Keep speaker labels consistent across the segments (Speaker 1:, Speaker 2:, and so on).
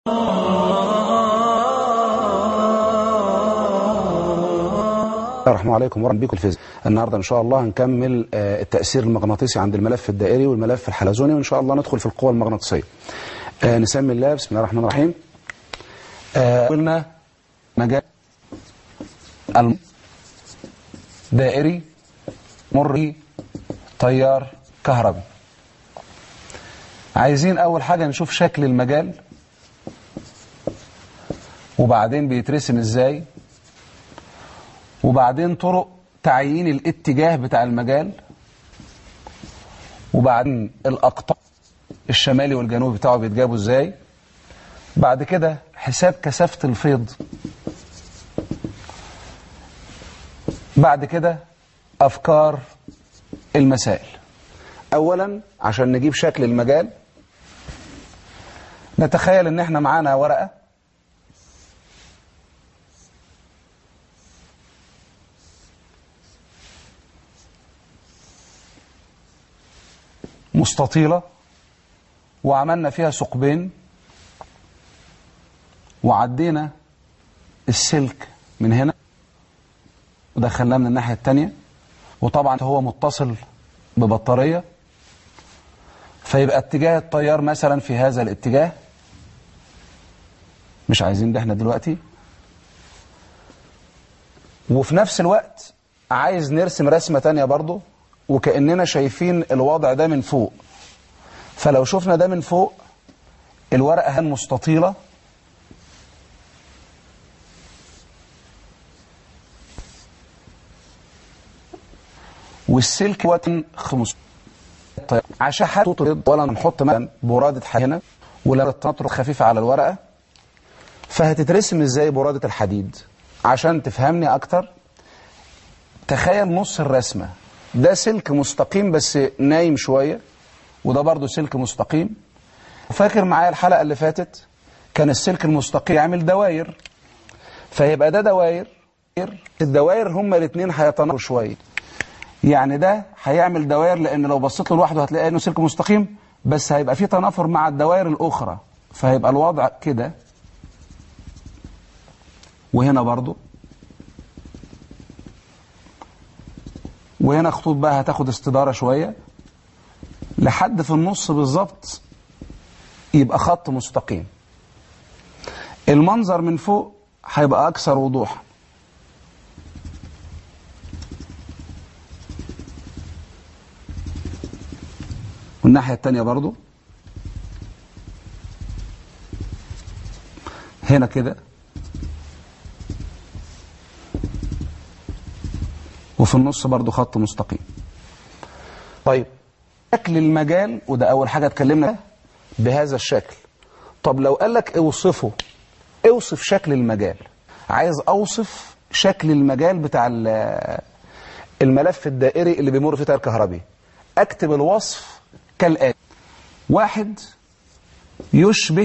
Speaker 1: الرحمن عليكم ورحمة بكم الفيزياء النهاردة إن شاء الله هنكمل آه، التأثير المغناطيسي عند الملف الدائري والملف الحلزوني وإن شاء الله ندخل في القوى المغناطيسية آه، نسمي الله بسم الله الرحمن الرحيم آه، قلنا مجال دائري مري تيار كهربي عايزين أول حاجة نشوف شكل المجال وبعدين بيترسم ازاي وبعدين طرق تعيين الاتجاه بتاع المجال وبعدين الأقطاب الشمالي والجنوبي بتاعه بيتجابوا ازاي بعد كده حساب كثافة الفيض بعد كده أفكار المسائل أولا عشان نجيب شكل المجال نتخيل ان احنا معانا ورقة مستطيلة وعملنا فيها ثقبين وعدينا السلك من هنا ودخلناه من الناحية التانية وطبعا هو متصل ببطارية فيبقى اتجاه التيار مثلا في هذا الاتجاه مش عايزين ده احنا دلوقتي وفي نفس الوقت عايز نرسم رسمة تانية برضو وكأننا شايفين الوضع ده من فوق فلو شفنا ده من فوق الورقة هن مستطيلة والسلك وتن خمس طيب عشان حد ترد ولا نحط مثلا برادة هنا ولا التنطر خفيفة على الورقة فهتترسم ازاي برادة الحديد عشان تفهمني اكتر تخيل نص الرسمة ده سلك مستقيم بس نايم شوية وده برضو سلك مستقيم فاكر معايا الحلقة اللي فاتت كان السلك المستقيم يعمل دواير فيبقى ده دواير الدواير هما الاثنين هيتناقضوا شوية يعني ده هيعمل دواير لان لو بصيت له لوحده هتلاقي انه سلك مستقيم بس هيبقى فيه تنافر مع الدوائر الاخرى فهيبقى الوضع كده وهنا برضو وهنا خطوط بقى هتاخد استدارة شوية لحد في النص بالظبط يبقى خط مستقيم المنظر من فوق هيبقى أكثر وضوحا والناحية التانية برضو هنا كده وفي النص برضو خط مستقيم طيب شكل المجال وده أول حاجة اتكلمنا بهذا الشكل طب لو قال لك اوصفه اوصف شكل المجال عايز اوصف شكل المجال بتاع الملف الدائري اللي بيمر فيه تيار كهربي اكتب الوصف كالآتي واحد يشبه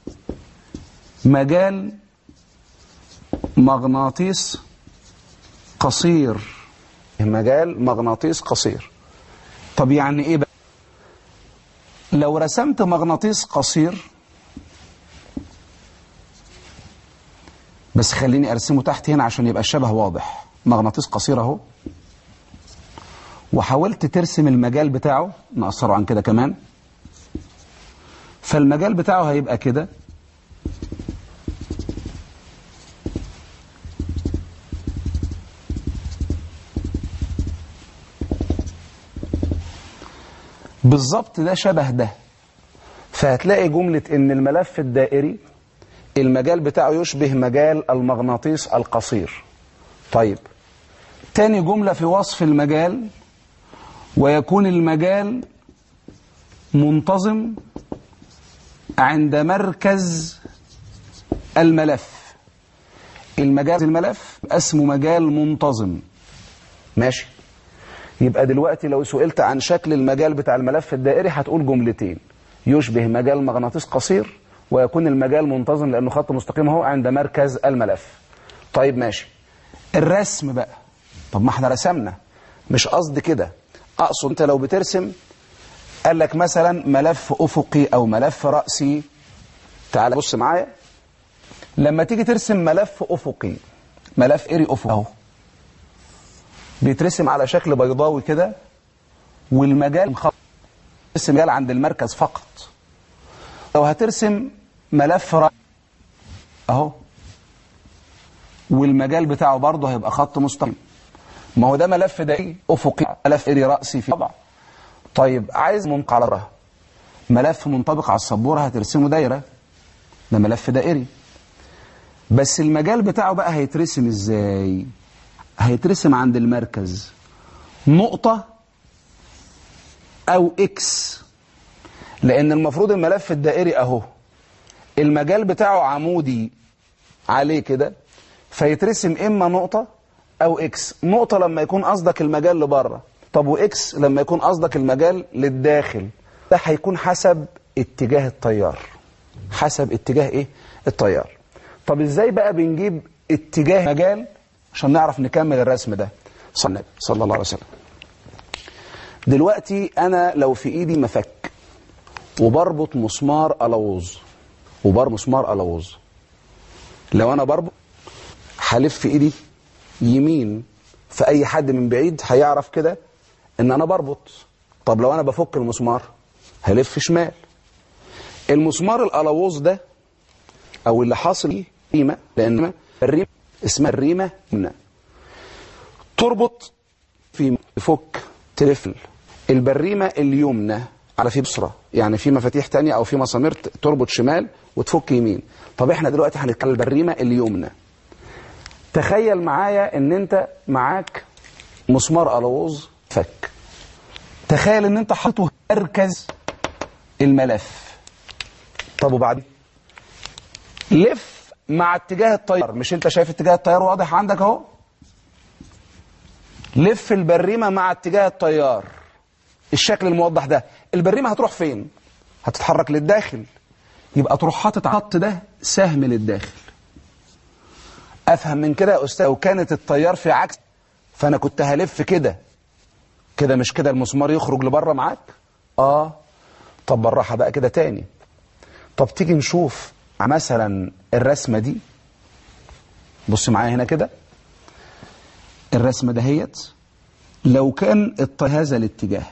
Speaker 1: مجال مغناطيس قصير مجال مغناطيس قصير طب يعني ايه بقى لو رسمت مغناطيس قصير بس خليني ارسمه تحت هنا عشان يبقى الشبه واضح مغناطيس قصير اهو وحاولت ترسم المجال بتاعه نقصره عن كده كمان فالمجال بتاعه هيبقى كده بالظبط ده شبه ده فهتلاقي جملة ان الملف الدائري المجال بتاعه يشبه مجال المغناطيس القصير طيب تاني جملة في وصف المجال ويكون المجال منتظم عند مركز الملف المجال الملف اسمه مجال منتظم ماشي يبقى دلوقتي لو سئلت عن شكل المجال بتاع الملف الدائري هتقول جملتين يشبه مجال مغناطيس قصير ويكون المجال منتظم لأنه خط مستقيم اهو عند مركز الملف طيب ماشي الرسم بقى طب ما احنا رسمنا مش قصدي كده اقصد انت لو بترسم قال لك مثلا ملف افقي او ملف رأسي تعال بص معايا لما تيجي ترسم ملف افقي ملف اري افقي اهو بيترسم على شكل بيضاوي كده والمجال مخطط ترسم مجال عند المركز فقط لو هترسم ملف رأي اهو والمجال بتاعه برضه هيبقى خط مستقيم ما هو ده ملف دائري افقي ملف اري راسي في طبع طيب عايز منطبق على الره ملف منطبق على السبوره هترسمه دايره ده ملف دائري بس المجال بتاعه بقى هيترسم ازاي هيترسم عند المركز نقطة او اكس لان المفروض الملف الدائري اهو المجال بتاعه عمودي عليه كده فيترسم اما نقطة او اكس نقطة لما يكون قصدك المجال لبره طب واكس لما يكون قصدك المجال للداخل ده هيكون حسب اتجاه التيار حسب اتجاه ايه التيار طب ازاي بقى بنجيب اتجاه مجال عشان نعرف نكمل الرسم ده صلى النبي صلى الله عليه وسلم دلوقتي انا لو في ايدي مفك وبربط مسمار الوز وبربط مسمار الوز لو انا بربط هلف في ايدي يمين فاي حد من بعيد هيعرف كده ان انا بربط طب لو انا بفك المسمار هلف شمال المسمار الالوز ده او اللي حاصل فيه ريمه لان الريمه اسمها الريمه هنا تربط في فك تلف البريمه اليمنى على في بصره يعني في مفاتيح تانية او في مسامير تربط شمال وتفك يمين طب احنا دلوقتي هنتكلم البريمه اليمنى تخيل معايا ان انت معاك مسمار الوز فك تخيل ان انت حاطه مركز الملف طب وبعدين لف مع اتجاه التيار مش انت شايف اتجاه التيار واضح عندك اهو لف البريمه مع اتجاه التيار الشكل الموضح ده البريمه هتروح فين هتتحرك للداخل يبقى تروح حاطط خط ده سهم للداخل افهم من كده يا استاذ لو كانت التيار في عكس فانا كنت هلف كده كده مش كده المسمار يخرج لبره معاك اه طب بالراحه بقى كده تاني طب تيجي نشوف مثلا الرسمه دي بص معايا هنا كده الرسمه دهيت لو كان الط- هذا الاتجاه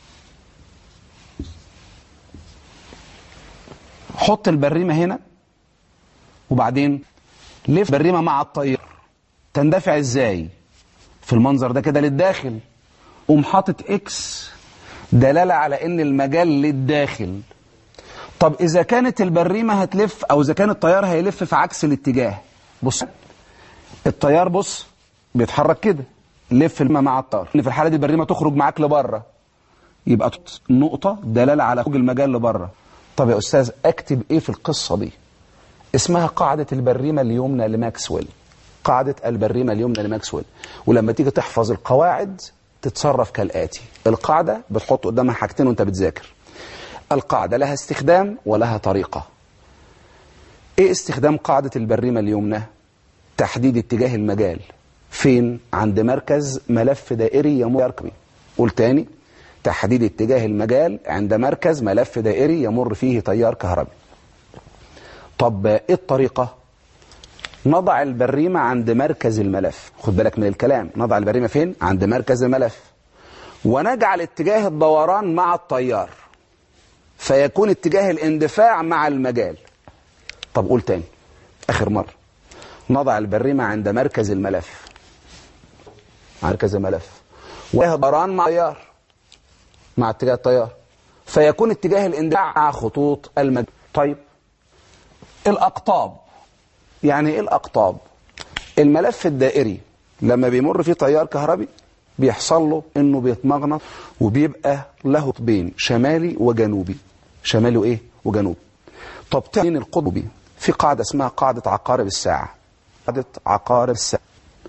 Speaker 1: حط البريمه هنا وبعدين لف البريمه مع الطيار تندفع ازاي في المنظر ده كده للداخل قوم حاطط اكس دلاله على ان المجال للداخل طب اذا كانت البريمه هتلف او اذا كان التيار هيلف في عكس الاتجاه بص التيار بص بيتحرك كده لف الم- مع التيار ان في الحاله دي البريمه تخرج معاك لبره يبقى تحط نقطه دلاله على خروج المجال لبره طب يا استاذ اكتب ايه في القصه دي اسمها قاعده البريمه اليمنى لماكسويل قاعده البريمه اليمنى لماكسويل ولما تيجي تحفظ القواعد تتصرف كالاتي القاعده بتحط قدامها حاجتين وانت بتذاكر القاعده لها استخدام ولها طريقه ايه استخدام قاعده البريمه اليمنى تحديد اتجاه المجال فين عند مركز ملف دائري يمر يركبي قول تاني تحديد اتجاه المجال عند مركز ملف دائري يمر فيه تيار كهربي طب ايه الطريقه نضع البريمه عند مركز الملف خد بالك من الكلام نضع البريمه فين عند مركز الملف ونجعل اتجاه الدوران مع التيار فيكون اتجاه الاندفاع مع المجال طب قول تاني اخر مره نضع البريمه عند مركز الملف مركز الملف ودوران مع التيار مع اتجاه التيار فيكون اتجاه الاندفاع مع خطوط المجال طيب الاقطاب يعني ايه الاقطاب الملف الدائري لما بيمر فيه تيار كهربي بيحصل له انه بيتمغنط وبيبقى له قطبين شمالي وجنوبي شمالي وايه وجنوبي طب تعين القطبي في قاعده اسمها قاعده عقارب الساعه قاعده عقارب الساعه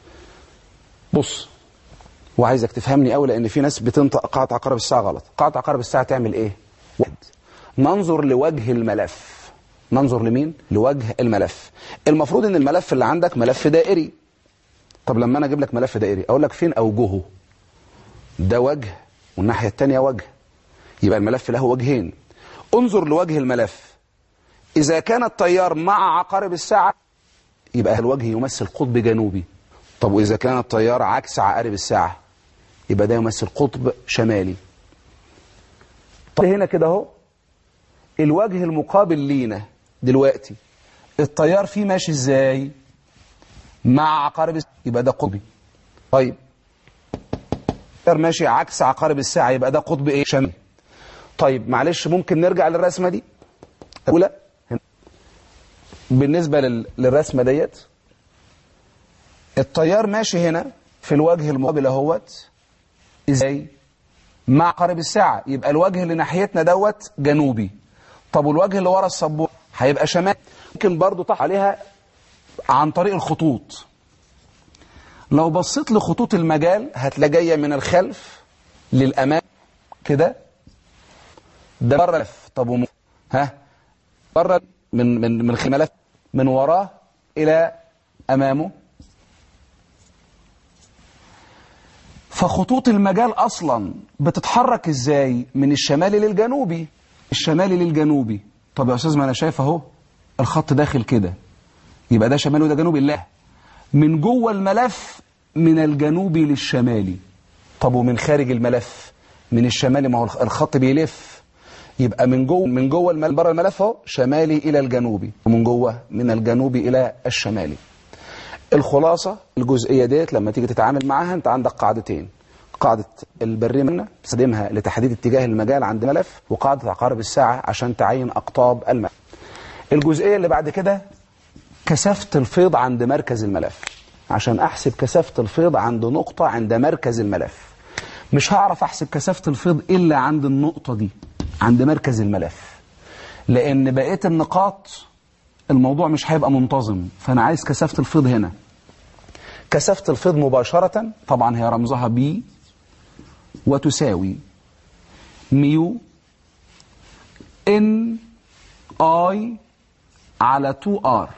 Speaker 1: بص وعايزك تفهمني قوي لان في ناس بتنطق قاعده عقارب الساعه غلط قاعده عقارب الساعه تعمل ايه واحد ننظر لوجه الملف ننظر لمين لوجه الملف المفروض ان الملف اللي عندك ملف دائري طب لما انا اجيب لك ملف دائري اقول لك فين اوجهه ده وجه والناحيه الثانيه وجه يبقى الملف له وجهين انظر لوجه الملف إذا كان التيار مع عقارب الساعة يبقى الوجه يمثل قطب جنوبي طب وإذا كان التيار عكس عقارب الساعة يبقى ده يمثل قطب شمالي طب هنا كده اهو الوجه المقابل لينا دلوقتي التيار فيه ماشي ازاي مع عقارب الساعة يبقى ده قطبي طيب التيار ماشي عكس عقارب الساعة يبقى ده قطب ايه شمالي طيب معلش ممكن نرجع للرسمة دي الأولى بالنسبة لل... للرسمة ديت التيار ماشي هنا في الوجه المقابل اهوت ازاي مع عقارب الساعة يبقى الوجه اللي ناحيتنا دوت جنوبي طب والوجه اللي ورا السبورة هيبقى شمالي ممكن برضو تحت عليها عن طريق الخطوط لو بصيت لخطوط المجال هتلاقي جايه من الخلف للامام كده ده بره لف طب وم... ها بره من من من خلف من وراه الى امامه فخطوط المجال اصلا بتتحرك ازاي من الشمالي للجنوبي الشمالي للجنوبي طب يا استاذ ما انا شايف اهو الخط داخل كده يبقى ده شمالي وده جنوبي لا من جوه الملف من الجنوبي للشمالي طب ومن خارج الملف من الشمالي ما هو الخط بيلف يبقى من جوه من جوه الملف بره الملف اهو شمالي الى الجنوبي ومن جوه من الجنوبي الى الشمالي الخلاصة الجزئية ديت لما تيجي تتعامل معاها انت عندك قاعدتين قاعدة البريمة تستخدمها لتحديد اتجاه المجال عند ملف وقاعدة عقارب الساعة عشان تعين أقطاب الملف الجزئية اللي بعد كده كثافة الفيض عند مركز الملف عشان أحسب كثافة الفيض عند نقطة عند مركز الملف مش هعرف أحسب كثافة الفيض إلا عند النقطة دي عند مركز الملف لأن بقية النقاط الموضوع مش هيبقى منتظم فأنا عايز كثافة الفيض هنا كثافة الفيض مباشرة طبعا هي رمزها بي وتساوي ميو ان اي على 2 ار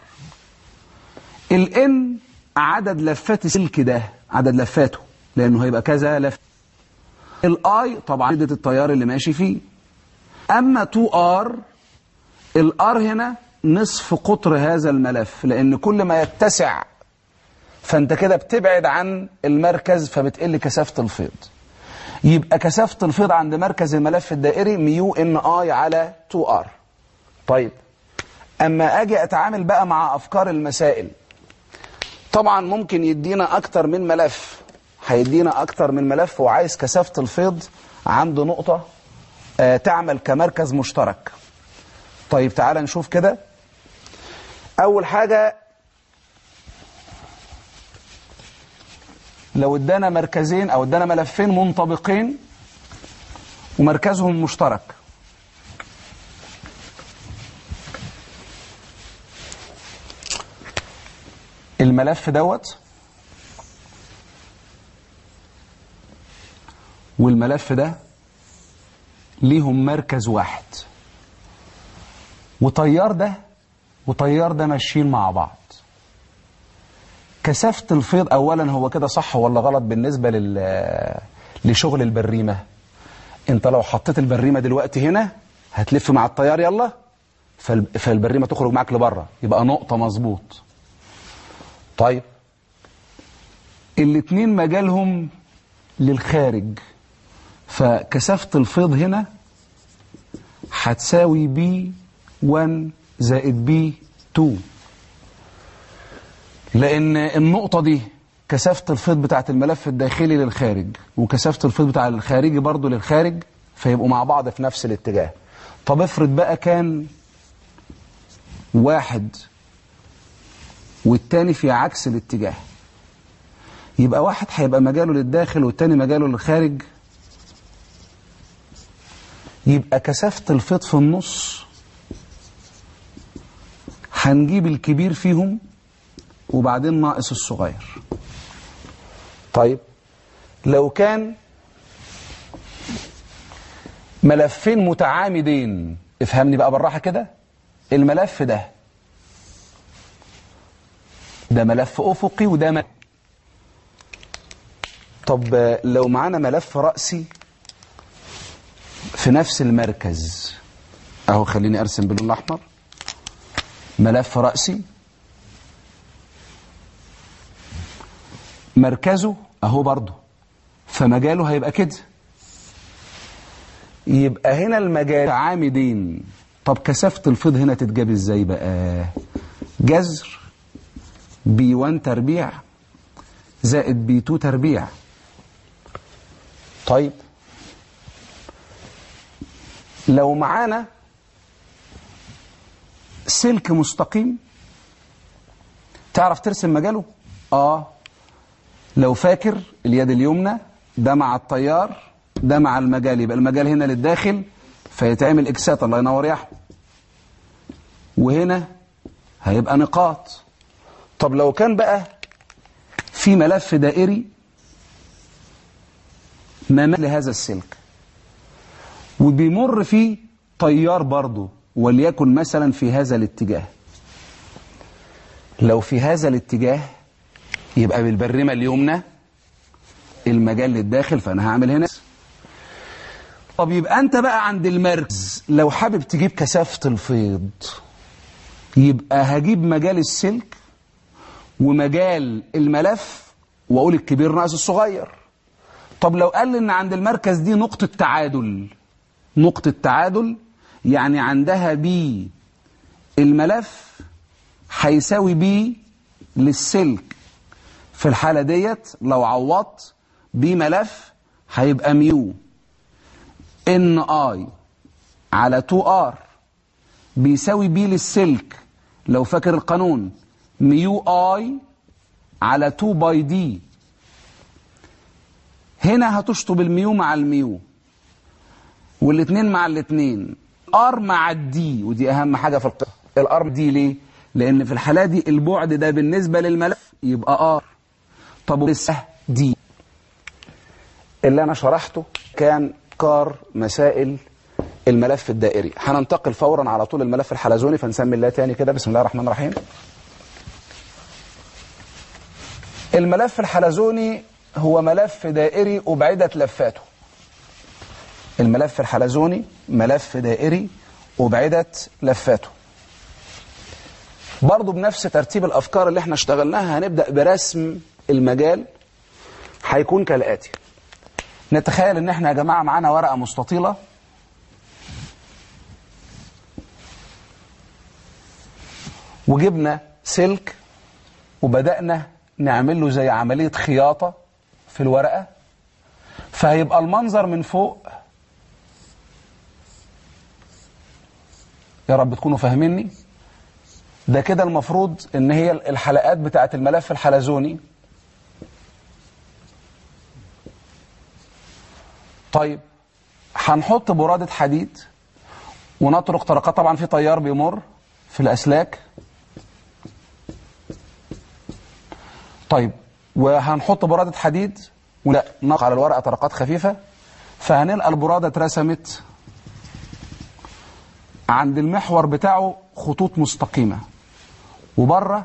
Speaker 1: الان عدد لفات السلك ده عدد لفاته لانه هيبقى كذا لف الاي طبعا عدد التيار اللي ماشي فيه اما 2 ار الار هنا نصف قطر هذا الملف لان كل ما يتسع فانت كده بتبعد عن المركز فبتقل كثافه الفيض يبقى كثافه الفيض عند مركز الملف الدائري ميو ان اي على 2 ار طيب اما اجي اتعامل بقى مع افكار المسائل طبعا ممكن يدينا اكتر من ملف هيدينا اكتر من ملف وعايز كثافه الفيض عند نقطه آه تعمل كمركز مشترك طيب تعال نشوف كده اول حاجه لو ادانا مركزين او ادانا ملفين منطبقين ومركزهم مشترك الملف دوت والملف ده ليهم مركز واحد وطيار ده وطيار ده ماشيين مع بعض كثافة الفيض أولا هو كده صح ولا غلط بالنسبة لل... لشغل البريمة انت لو حطيت البريمة دلوقتي هنا هتلف مع الطيار يلا فال... فالبريمة تخرج معاك لبره يبقى نقطة مظبوط طيب الاتنين مجالهم للخارج فكثافة الفيض هنا هتساوي بي 1 زائد بي 2 لان النقطة دي كثافة الفيض بتاعت الملف الداخلي للخارج وكثافة الفيض بتاع الخارجي برضو للخارج فيبقوا مع بعض في نفس الاتجاه طب افرض بقى كان واحد والتاني في عكس الاتجاه يبقى واحد هيبقى مجاله للداخل والتاني مجاله للخارج يبقى كثافة الفيض في النص هنجيب الكبير فيهم وبعدين ناقص الصغير طيب لو كان ملفين متعامدين افهمني بقى بالراحة كده الملف ده ده ملف أفقي وده ملف طب لو معانا ملف رأسي في نفس المركز اهو خليني ارسم باللون الاحمر ملف رأسي مركزه اهو برضه فمجاله هيبقى كده يبقى هنا المجال عامدين طب كثافة الفيض هنا تتجاب ازاي بقى جذر بي 1 تربيع زائد بي 2 تربيع طيب لو معانا سلك مستقيم تعرف ترسم مجاله اه لو فاكر اليد اليمنى ده مع التيار ده مع المجال يبقى المجال هنا للداخل فيتعمل اكسات الله ينور يا احمد وهنا هيبقى نقاط طب لو كان بقى في ملف دائري ممال لهذا السلك وبيمر فيه تيار برضه وليكن مثلا في هذا الاتجاه لو في هذا الاتجاه يبقى بالبرمة اليمنى المجال للداخل فأنا هعمل هنا طب يبقى أنت بقى عند المركز لو حابب تجيب كثافة الفيض يبقى هجيب مجال السلك ومجال الملف وأقول الكبير ناقص الصغير طب لو قال لي إن عند المركز دي نقطة تعادل نقطة تعادل يعني عندها بي الملف هيساوي بي للسلك في الحالة ديت لو عوضت بي ملف هيبقى ميو ان اي على 2 ار بيساوي بي للسلك لو فاكر القانون ميو اي على 2 باي دي هنا هتشطب الميو مع الميو والاثنين مع الاثنين ار مع الدي ودي اهم حاجه في القصه الار دي ليه لان في الحاله دي البعد ده بالنسبه للملف يبقى ار طب لسه دي اللي انا شرحته كان كار مسائل الملف الدائري هننتقل فورا على طول الملف الحلزوني فنسمي الله تاني كده بسم الله الرحمن الرحيم الملف الحلزوني هو ملف دائري أبعدت لفاته الملف الحلزوني ملف دائري أبعدت لفاته برضه بنفس ترتيب الأفكار اللي احنا اشتغلناها هنبدأ برسم المجال هيكون كالآتي نتخيل ان احنا يا جماعة معانا ورقة مستطيلة وجبنا سلك وبدأنا نعمل له زي عملية خياطة في الورقة فهيبقى المنظر من فوق يا رب تكونوا فاهميني ده كده المفروض ان هي الحلقات بتاعت الملف الحلزوني طيب هنحط برادة حديد ونطرق طرقات طبعا في تيار بيمر في الأسلاك طيب وهنحط برادة حديد ولا نقع على الورقة طرقات خفيفة فهنلقى البرادة اترسمت عند المحور بتاعه خطوط مستقيمة وبره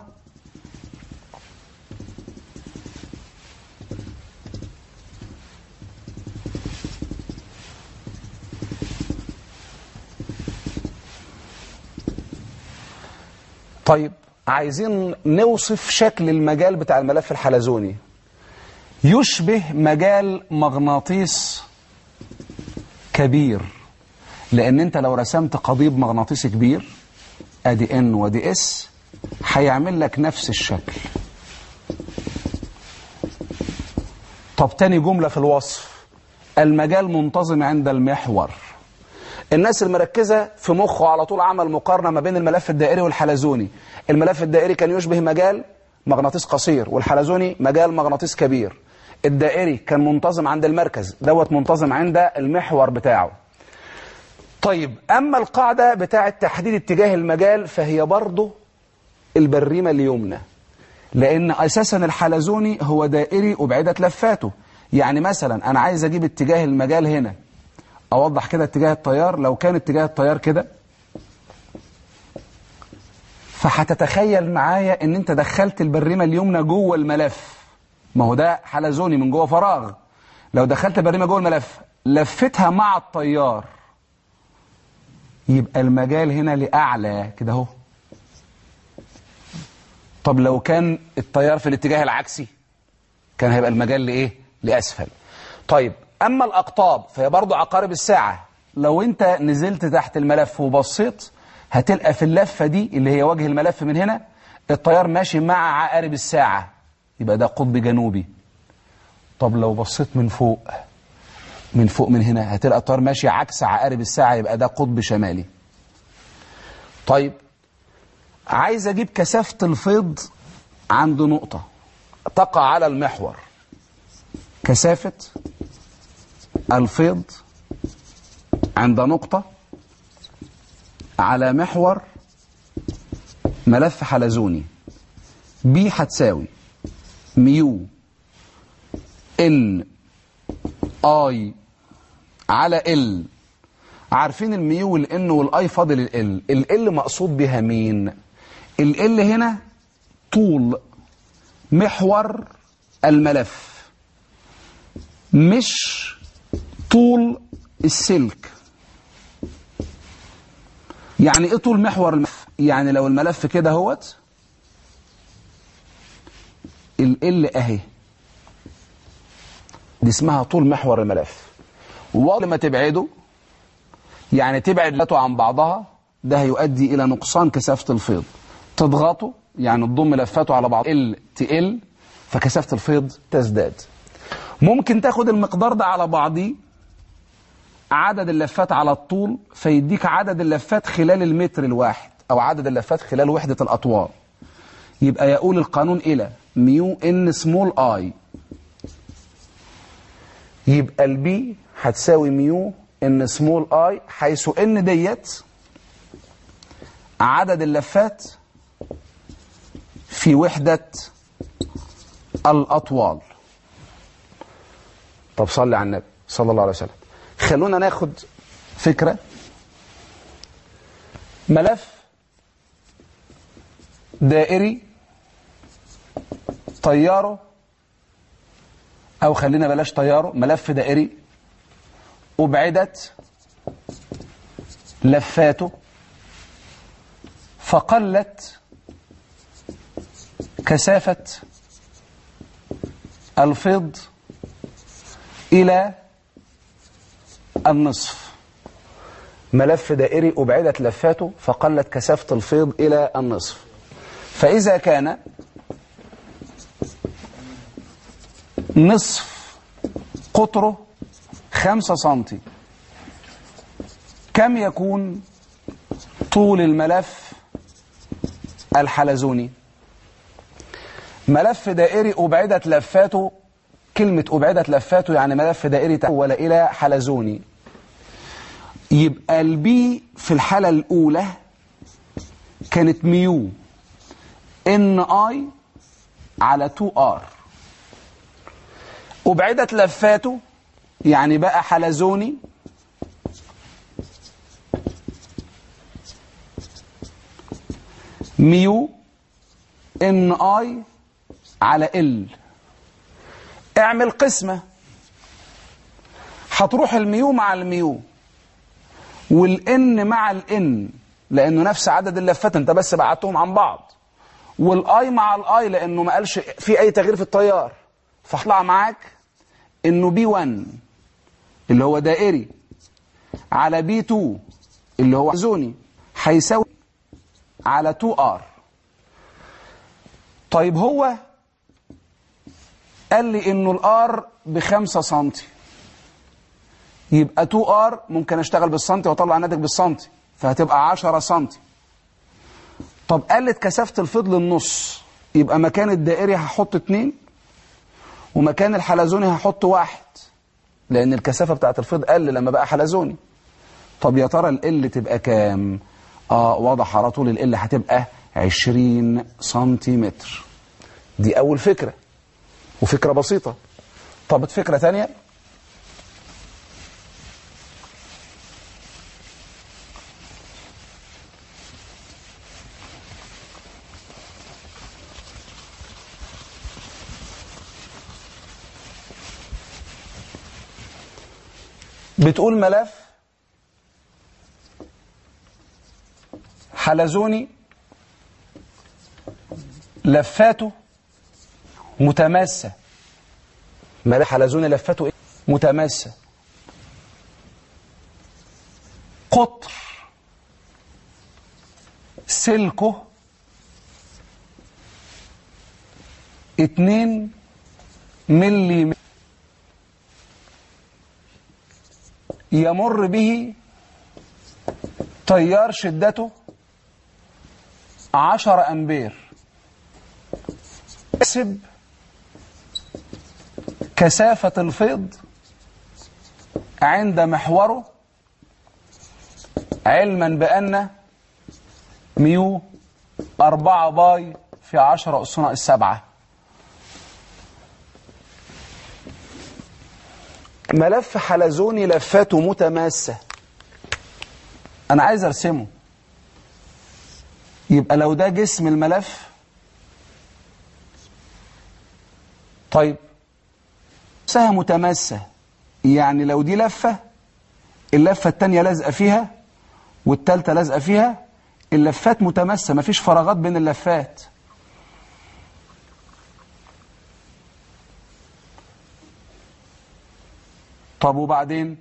Speaker 1: طيب عايزين نوصف شكل المجال بتاع الملف الحلزوني يشبه مجال مغناطيس كبير لان انت لو رسمت قضيب مغناطيسي كبير ادي ان وادي اس هيعمل لك نفس الشكل طب تاني جملة في الوصف المجال منتظم عند المحور الناس المركزة في مخه على طول عمل مقارنة ما بين الملف الدائري والحلزوني الملف الدائري كان يشبه مجال مغناطيس قصير والحلزوني مجال مغناطيس كبير الدائري كان منتظم عند المركز دوت منتظم عند المحور بتاعه طيب أما القاعدة بتاعة تحديد اتجاه المجال فهي برضه البريمة اليمنى لأن أساسا الحلزوني هو دائري أبعدت لفاته يعني مثلا أنا عايز أجيب اتجاه المجال هنا أوضح كده اتجاه التيار لو كان اتجاه التيار كده فهتتخيل معايا ان انت دخلت البريمة اليمنى جوه الملف ما هو ده حلزوني من جوه فراغ لو دخلت البريمة جوه الملف لفتها مع التيار يبقى المجال هنا لأعلى كده اهو طب لو كان التيار في الاتجاه العكسي كان هيبقى المجال لايه لاسفل طيب اما الاقطاب فهي برضو عقارب الساعه لو انت نزلت تحت الملف وبصيت هتلقى في اللفه دي اللي هي وجه الملف من هنا التيار ماشي مع عقارب الساعه يبقى ده قطب جنوبي طب لو بصيت من فوق من فوق من هنا هتلقى التيار ماشي عكس عقارب الساعه يبقى ده قطب شمالي طيب عايز اجيب كثافه الفيض عند نقطه تقع على المحور كثافه الفيض عند نقطه على محور ملف حلزوني بي هتساوي ميو ان اي على ال عارفين الميو والان والاي فاضل ال ال مقصود بها مين ال هنا طول محور الملف مش طول السلك يعني ايه طول محور الملف يعني لو الملف كده اهوت ال اهي دي اسمها طول محور الملف وقبل ما تبعده يعني تبعد لفاته عن بعضها ده هيؤدي الى نقصان كثافه الفيض تضغطه يعني تضم لفاته على بعض ال تقل فكثافه الفيض تزداد ممكن تاخد المقدار ده على بعضيه عدد اللفات على الطول فيديك عدد اللفات خلال المتر الواحد او عدد اللفات خلال وحده الاطوال يبقى يقول القانون الى ميو ان سمول اي يبقى البي هتساوي ميو ان سمول اي حيث ان ديت عدد اللفات في وحدة الأطوال طب صلي على النبي صلى الله عليه وسلم خلونا ناخد فكرة ملف دائري طياره أو خلينا بلاش طياره ملف دائري أبعدت لفاته فقلت كثافة الفيض إلى النصف ملف دائري أبعدت لفاته فقلت كثافة الفيض إلى النصف فإذا كان نصف قطره خمسة سنتي كم يكون طول الملف الحلزوني ملف دائري أبعدت لفاته كلمة أبعدت لفاته يعني ملف دائري تحول إلى حلزوني يبقى البي في الحالة الأولى كانت ميو ان اي على 2 ار أبعدت لفاته يعني بقى حلزوني ميو ان اي على ال اعمل قسمة هتروح الميو مع الميو والان مع الان لانه نفس عدد اللفات انت بس بعدتهم عن بعض والاي مع الاي لانه ما قالش في اي تغيير في التيار فاطلع معاك انه بي 1 اللي هو دائري على بي 2 اللي هو زوني هيساوي على 2 ار طيب هو قال لي انه الار بخمسة سنتي يبقى 2 ار ممكن اشتغل بالسنتي واطلع الناتج بالسنتي فهتبقى 10 سنتي طب قلت كثافة الفيض للنص يبقى مكان الدائري هحط اتنين ومكان الحلزوني هحط واحد لأن الكثافة بتاعت الفيض قل لما بقى حلزوني طب يا ترى ال تبقى كام؟ اه واضح على طول ال هتبقى 20 سنتيمتر دي أول فكرة وفكرة بسيطة طب فكرة تانية بتقول ملف حلزوني لفاته متماسة ملف حلزوني لفاته إيه؟ متماسة قطر سلكه اتنين ملي يمر به تيار شدته عشر أمبير احسب كثافة الفيض عند محوره علما بأن ميو أربعة باي في عشرة أسناء السبعة ملف حلزوني لفاته متماسة أنا عايز أرسمه يبقى لو ده جسم الملف طيب سها متماسة يعني لو دي لفة اللفة التانية لازقة فيها والتالتة لازقة فيها اللفات متماسة مفيش فراغات بين اللفات طب وبعدين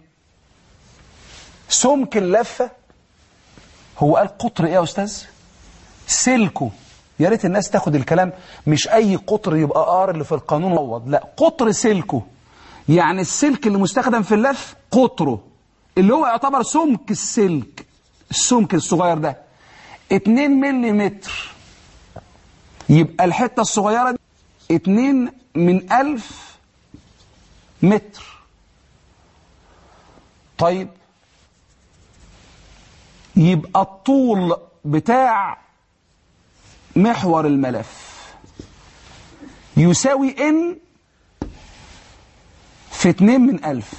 Speaker 1: سمك اللفة هو قال قطر ايه يا استاذ سلكه يا ريت الناس تاخد الكلام مش اي قطر يبقى ار اللي في القانون موض لا قطر سلكه يعني السلك اللي مستخدم في اللف قطره اللي هو يعتبر سمك السلك السمك الصغير ده 2 ملم يبقى الحتة الصغيرة دي 2 من ألف متر طيب يبقى الطول بتاع محور الملف يساوي ان في 2 من ألف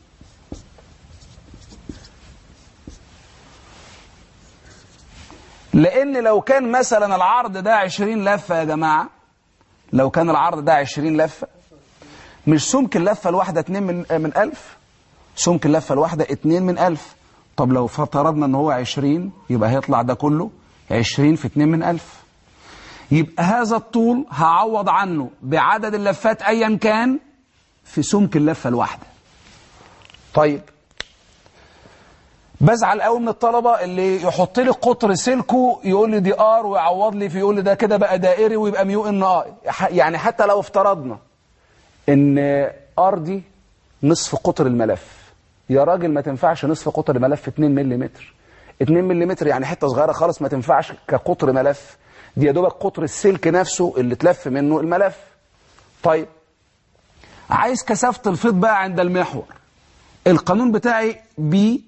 Speaker 1: لأن لو كان مثلا العرض ده 20 لفة يا جماعة لو كان العرض ده 20 لفة مش سمك اللفة الواحدة 2 من من 1000 سمك اللفة الواحدة 2 من 1000 طب لو افترضنا ان هو 20 يبقى هيطلع ده كله 20 في 2 من 1000 يبقى هذا الطول هعوض عنه بعدد اللفات ايا كان في سمك اللفة الواحدة طيب بزعل قوي من الطلبة اللي يحط لي قطر سلكه يقول لي دي ار ويعوض لي فيقول لي ده كده بقى دائري ويبقى ميو ان اي يعني حتى لو افترضنا ان ار دي نصف قطر الملف يا راجل ما تنفعش نصف قطر الملف 2 ملم 2 ملم يعني حته صغيره خالص ما تنفعش كقطر ملف دي يا دوبك قطر السلك نفسه اللي تلف منه الملف طيب عايز كثافه الفيض بقى عند المحور القانون بتاعي بي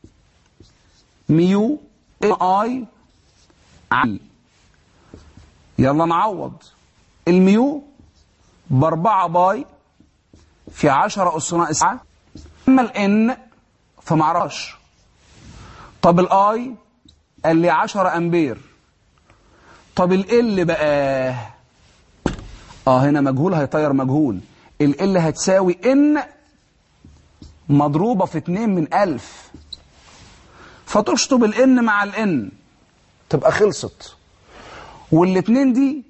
Speaker 1: ميو اي عي يلا نعوض الميو باربعة باي في عشرة أسرة إسعة أما الإن فمعرفش طب الآي قال لي عشرة أمبير طب ال بقى آه هنا مجهول هيطير مجهول ال هتساوي إن مضروبة في اتنين من ألف فتشطب الإن مع الإن تبقى خلصت والاتنين دي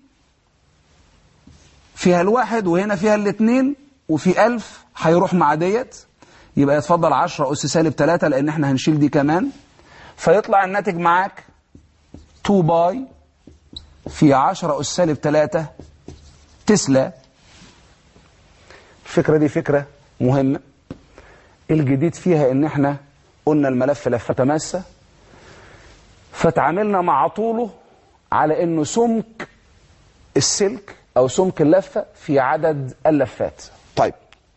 Speaker 1: فيها الواحد وهنا فيها الاتنين وفي ألف هيروح مع ديت يبقى يتفضل 10 أس سالب 3 لأن احنا هنشيل دي كمان فيطلع الناتج معاك 2 باي في 10 أس سالب 3 تسلا الفكرة دي فكرة مهمة الجديد فيها ان احنا قلنا الملف لفة ماسة فتعاملنا مع طوله على انه سمك السلك او سمك اللفة في عدد اللفات طيب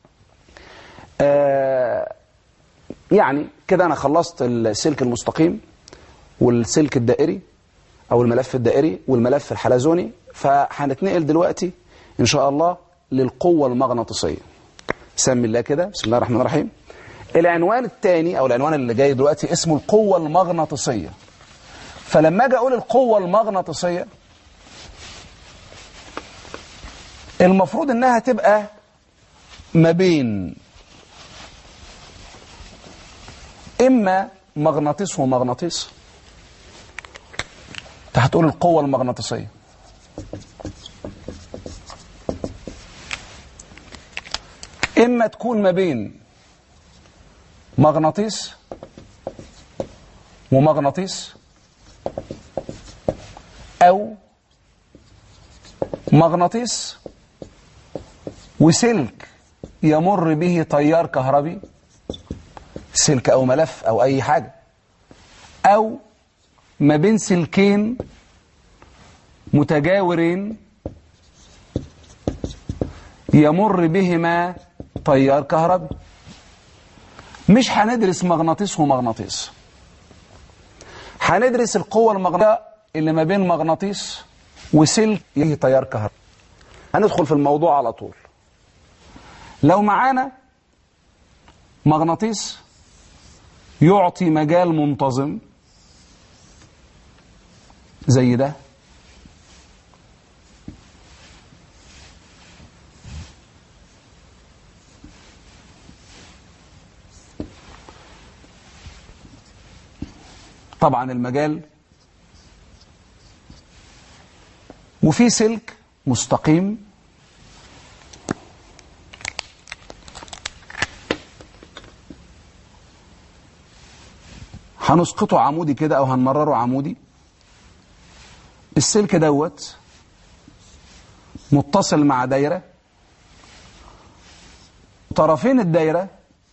Speaker 1: آه يعني كده انا خلصت السلك المستقيم والسلك الدائري او الملف الدائري والملف الحلزوني فهنتنقل دلوقتي ان شاء الله للقوة المغناطيسية سمي الله كده بسم الله الرحمن الرحيم العنوان الثاني او العنوان اللي جاي دلوقتي اسمه القوة المغناطيسية فلما اجي اقول القوة المغناطيسية المفروض انها تبقى ما بين اما مغناطيس ومغناطيس انت هتقول القوة المغناطيسية إما تكون ما بين مغناطيس ومغناطيس أو مغناطيس وسلك يمر به تيار كهربي سلك أو ملف أو أي حاجة أو ما بين سلكين متجاورين يمر بهما تيار كهربي مش هندرس مغناطيس ومغناطيس هندرس القوة المغناطيسية اللي ما بين مغناطيس وسلك يجي تيار كهربي هندخل في الموضوع على طول لو معانا مغناطيس يعطي مجال منتظم زي ده طبعا المجال وفي سلك مستقيم هنسقطه عمودي كده او هنمرره عمودي السلك دوت متصل مع دايره طرفين الدايره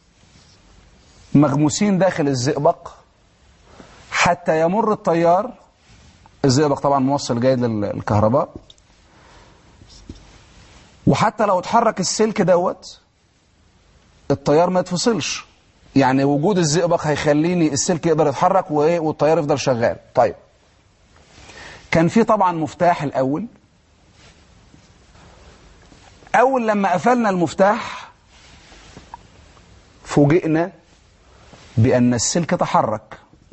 Speaker 1: مغموسين داخل الزئبق حتى يمر التيار الزئبق طبعا موصل جيد للكهرباء وحتى لو اتحرك السلك دوت التيار ما يتفصلش يعني وجود الزئبق هيخليني السلك يقدر يتحرك وايه والتيار يفضل شغال طيب كان في طبعا مفتاح الاول اول لما قفلنا المفتاح فوجئنا بان السلك تحرك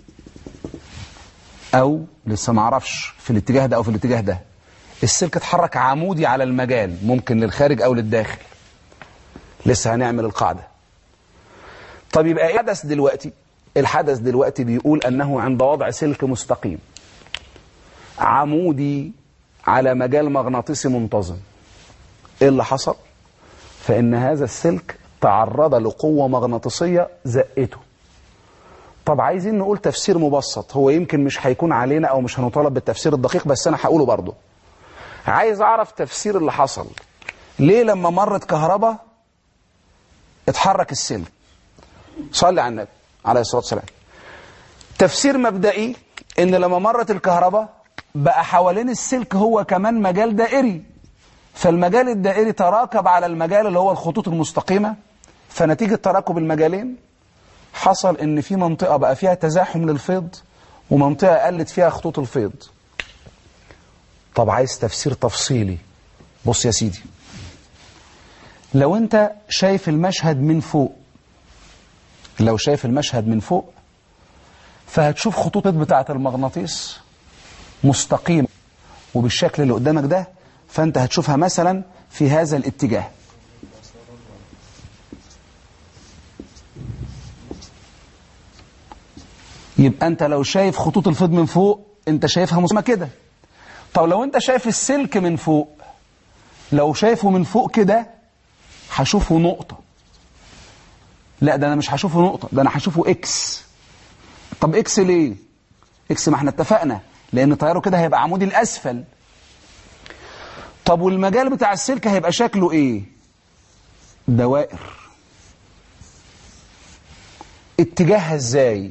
Speaker 1: او لسه ما اعرفش في الاتجاه ده او في الاتجاه ده السلك اتحرك عمودي على المجال ممكن للخارج او للداخل لسه هنعمل القاعده طب يبقى ايه حدث دلوقتي الحدث دلوقتي بيقول انه عند وضع سلك مستقيم عمودي على مجال مغناطيسي منتظم ايه اللي حصل فان هذا السلك تعرض لقوه مغناطيسيه زقته طب عايزين نقول تفسير مبسط هو يمكن مش هيكون علينا او مش هنطالب بالتفسير الدقيق بس انا هقوله برضه عايز اعرف تفسير اللي حصل ليه لما مرت كهرباء اتحرك السلك صلي على النبي عليه الصلاه والسلام تفسير مبدئي ان لما مرت الكهرباء بقى حوالين السلك هو كمان مجال دائري فالمجال الدائري تراكب على المجال اللي هو الخطوط المستقيمه فنتيجه تراكب المجالين حصل ان في منطقه بقى فيها تزاحم للفيض ومنطقه قلت فيها خطوط الفيض طب عايز تفسير تفصيلي بص يا سيدي لو انت شايف المشهد من فوق لو شايف المشهد من فوق فهتشوف خطوط بتاعة المغناطيس مستقيمة وبالشكل اللي قدامك ده فانت هتشوفها مثلا في هذا الاتجاه يبقى انت لو شايف خطوط الفيض من فوق انت شايفها مسمى كده طب لو انت شايف السلك من فوق لو شايفه من فوق كده هشوفه نقطة لا ده انا مش هشوفه نقطة ده انا هشوفه اكس طب اكس ليه اكس ما احنا اتفقنا لان طياره كده هيبقى عمودي الاسفل طب والمجال بتاع السلك هيبقى شكله ايه دوائر اتجاهها ازاي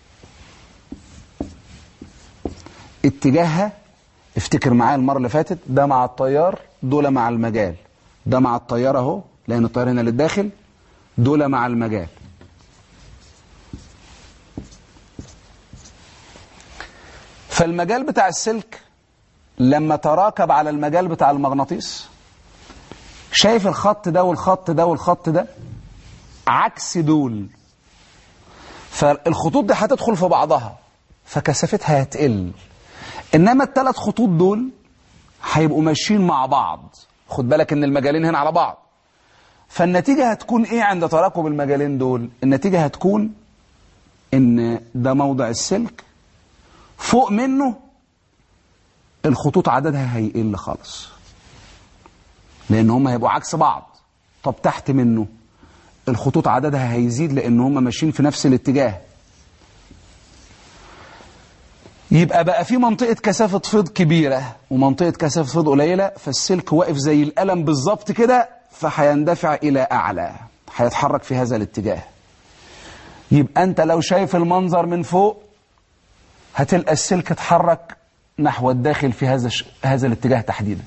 Speaker 1: اتجاهها افتكر معايا المره اللي فاتت ده مع التيار دول مع المجال ده مع التيار اهو لان التيار هنا للداخل دول مع المجال فالمجال بتاع السلك لما تراكب على المجال بتاع المغناطيس شايف الخط ده والخط ده والخط ده عكس دول فالخطوط دي هتدخل في بعضها فكثافتها هتقل انما الثلاث خطوط دول هيبقوا ماشيين مع بعض خد بالك ان المجالين هنا على بعض فالنتيجة هتكون ايه عند تراكب المجالين دول النتيجة هتكون ان ده موضع السلك فوق منه الخطوط عددها هيقل خالص لان هم هيبقوا عكس بعض طب تحت منه الخطوط عددها هيزيد لان هم ماشيين في نفس الاتجاه يبقى بقى في منطقة كثافة فيض كبيرة ومنطقة كثافة فيض قليلة فالسلك واقف زي القلم بالظبط كده فهيندفع إلى أعلى هيتحرك في هذا الاتجاه يبقى أنت لو شايف المنظر من فوق هتلقى السلك اتحرك نحو الداخل في هذا ش... هذا الاتجاه تحديدا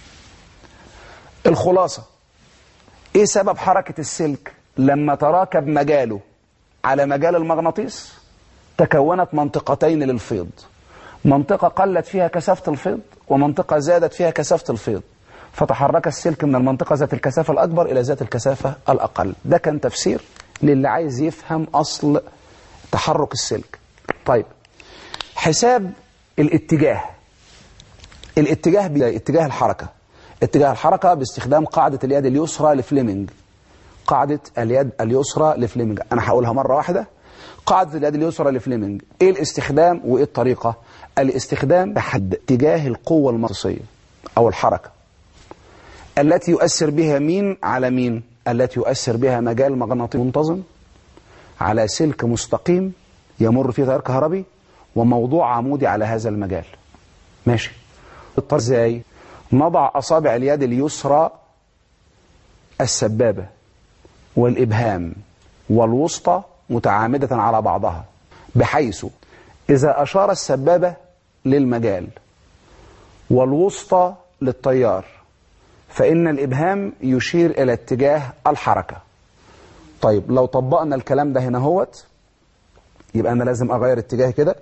Speaker 1: الخلاصة ايه سبب حركة السلك لما تراكب مجاله على مجال المغناطيس تكونت منطقتين للفيض منطقة قلت فيها كثافة الفيض ومنطقة زادت فيها كثافة الفيض فتحرك السلك من المنطقة ذات الكثافة الأكبر إلى ذات الكثافة الأقل ده كان تفسير للي عايز يفهم أصل تحرك السلك طيب حساب الاتجاه الاتجاه باتجاه الحركة اتجاه الحركة باستخدام قاعدة اليد اليسرى لفليمنج قاعدة اليد اليسرى لفليمنج أنا هقولها مرة واحدة قاعدة اليد اليسرى لفليمنج ايه الاستخدام وايه الطريقة الاستخدام بحد اتجاه القوة المغناطيسية او الحركة التي يؤثر بها مين على مين التي يؤثر بها مجال مغناطيسي منتظم على سلك مستقيم يمر فيه تيار كهربي وموضوع عمودي على هذا المجال ماشي الطريقة ازاي نضع اصابع اليد اليسرى السبابة والابهام والوسطى متعامدة على بعضها بحيث إذا أشار السبابة للمجال والوسطى للتيار فإن الإبهام يشير إلى اتجاه الحركة طيب لو طبقنا الكلام ده هنا هوت يبقى أنا لازم أغير اتجاه كده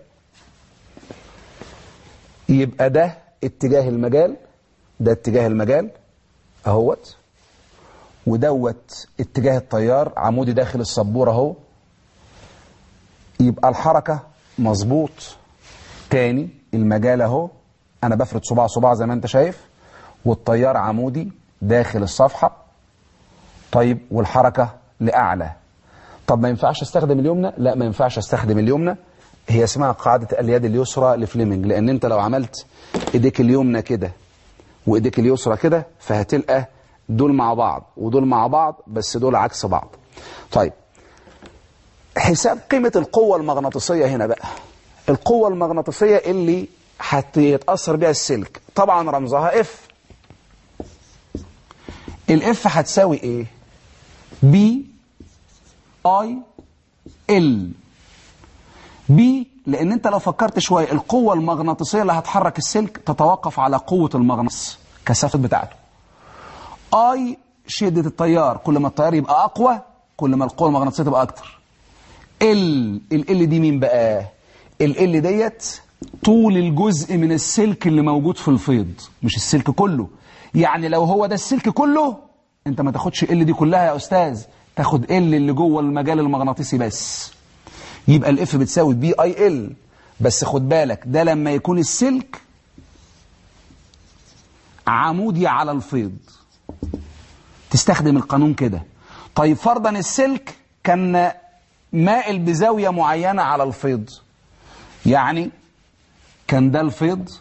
Speaker 1: يبقى ده اتجاه المجال ده اتجاه المجال اهوت ودوت اتجاه التيار عمودي داخل السبورة اهو يبقى الحركة مظبوط تاني المجال اهو انا بفرد صباع صباع زي ما انت شايف والتيار عمودي داخل الصفحة طيب والحركة لأعلى طب ما ينفعش استخدم اليمنى لا ما ينفعش استخدم اليمنى هي اسمها قاعدة اليد اليسرى لفليمنج لان انت لو عملت ايديك اليمنى كده وايديك اليسرى كده فهتلقى دول مع بعض ودول مع بعض بس دول عكس بعض طيب حساب قيمة القوة المغناطيسية هنا بقى القوة المغناطيسية اللي هيتأثر بها السلك طبعا رمزها اف الاف هتساوي ايه بي اي ال بي لان انت لو فكرت شوية القوة المغناطيسية اللي هتحرك السلك تتوقف على قوة المغناطيس كثافة بتاعته اي شدة التيار كل ما التيار يبقى اقوى كل ما القوة المغناطيسية تبقى اكتر ال ال دي مين بقى ال ديت طول الجزء من السلك اللي موجود في الفيض مش السلك كله يعني لو هو ده السلك كله انت ما تاخدش ال دي كلها يا استاذ تاخد ال اللي جوه المجال المغناطيسي بس يبقى الاف بتساوي بي اي ال بس خد بالك ده لما يكون السلك عمودي على الفيض تستخدم القانون كده طيب فرضا السلك كان مائل بزاوية معينة على الفيض يعني كان ده الفيض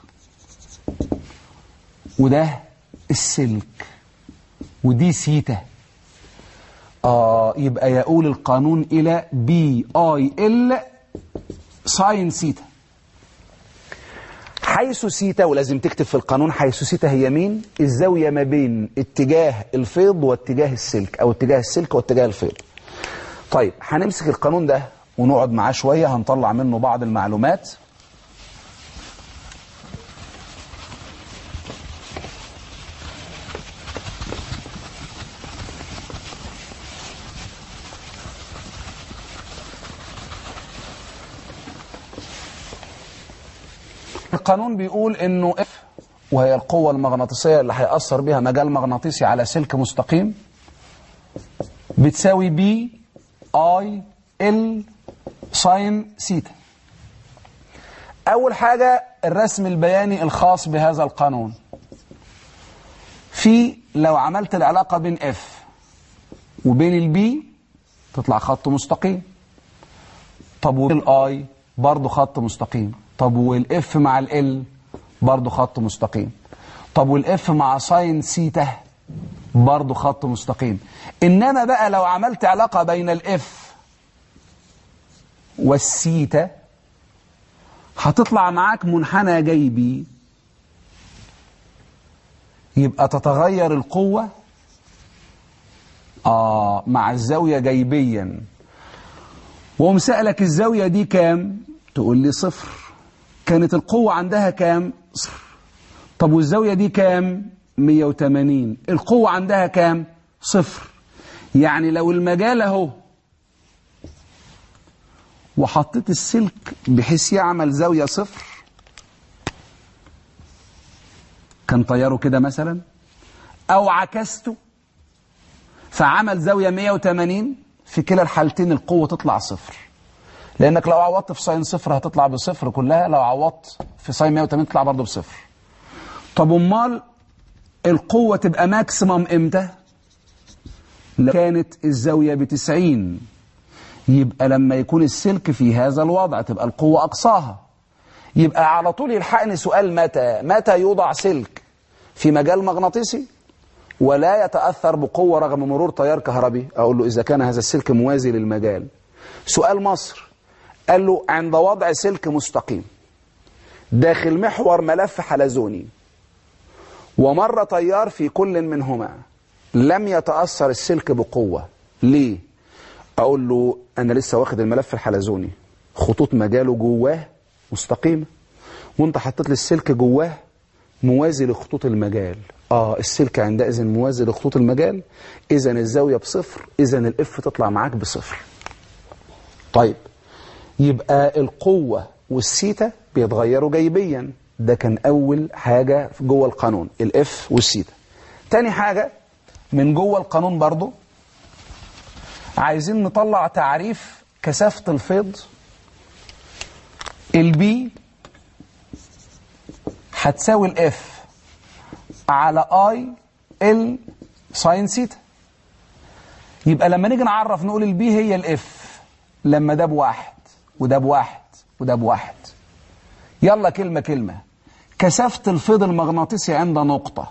Speaker 1: وده السلك ودي سيتا آه يبقى يقول القانون إلى بي آي ال ساين سيتا حيث سيتا ولازم تكتب في القانون حيث سيتا هي مين الزاوية ما بين اتجاه الفيض واتجاه السلك أو اتجاه السلك واتجاه الفيض طيب هنمسك القانون ده ونقعد معاه شوية هنطلع منه بعض المعلومات القانون بيقول انه اف وهي القوة المغناطيسية اللي هيأثر بها مجال مغناطيسي على سلك مستقيم بتساوي بي اي ال ساين سيتا اول حاجة الرسم البياني الخاص بهذا القانون في لو عملت العلاقة بين اف وبين البي تطلع خط مستقيم طب والاي برضه خط مستقيم طب والاف مع ال برضه خط مستقيم طب والاف مع ساين سيتا برضه خط مستقيم إنما بقى لو عملت علاقة بين الإف والسيتا هتطلع معاك منحنى جيبي يبقى تتغير القوة آه مع الزاوية جيبيا وهم سألك الزاوية دي كام تقول لي صفر كانت القوة عندها كام صفر طب والزاوية دي كام 180 القوة عندها كام صفر يعني لو المجال اهو وحطيت السلك بحيث يعمل زاوية صفر كان طياره كده مثلا او عكسته فعمل زاوية 180 في كلا الحالتين القوة تطلع صفر لانك لو عوضت في ساين صفر هتطلع بصفر كلها لو عوضت في ساين 180 تطلع برضه بصفر طب امال القوة تبقى ماكسيمم امتى لو كانت الزاوية بتسعين يبقى لما يكون السلك في هذا الوضع تبقى القوة أقصاها يبقى على طول يلحقني سؤال متى متى يوضع سلك في مجال مغناطيسي ولا يتأثر بقوة رغم مرور تيار كهربي أقول له إذا كان هذا السلك موازي للمجال سؤال مصر قال له عند وضع سلك مستقيم داخل محور ملف حلزوني ومر تيار في كل منهما لم يتأثر السلك بقوة ليه؟ أقول له أنا لسه واخد الملف الحلزوني خطوط مجاله جواه مستقيمة وانت حطيت لي السلك جواه موازي لخطوط المجال اه السلك عندئذ موازي لخطوط المجال اذا الزاوية بصفر اذا الاف تطلع معاك بصفر طيب يبقى القوة والسيتا بيتغيروا جيبيا ده كان اول حاجة جوه القانون الاف والسيتا تاني حاجة من جوه القانون برضو عايزين نطلع تعريف كثافة الفيض البي هتساوي الاف على اي ال ساين سيتا يبقى لما نيجي نعرف نقول البي هي الاف لما ده بواحد وده بواحد وده بواحد يلا كلمة كلمة كثافة الفيض المغناطيسي عند نقطة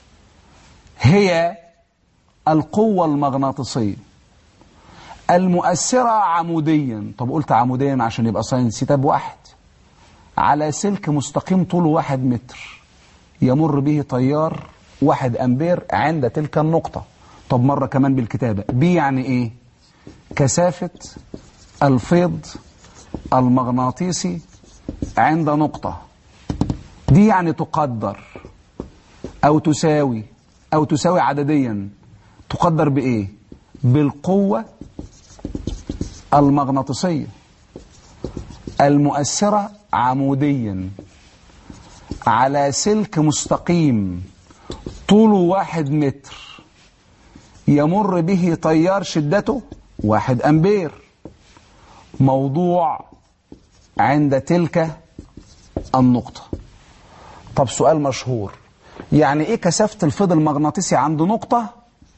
Speaker 1: هي القوة المغناطيسية المؤثرة عموديا طب قلت عموديا عشان يبقى ساين سيتا بواحد على سلك مستقيم طوله واحد متر يمر به تيار واحد أمبير عند تلك النقطة طب مرة كمان بالكتابة بي يعني إيه كثافة الفيض المغناطيسي عند نقطة دي يعني تقدر أو تساوي أو تساوي عدديا تقدر بإيه بالقوة المغناطيسية المؤثرة عموديا على سلك مستقيم طوله واحد متر يمر به تيار شدته واحد أمبير موضوع عند تلك النقطة طب سؤال مشهور يعني ايه كثافة الفيض المغناطيسي عند نقطة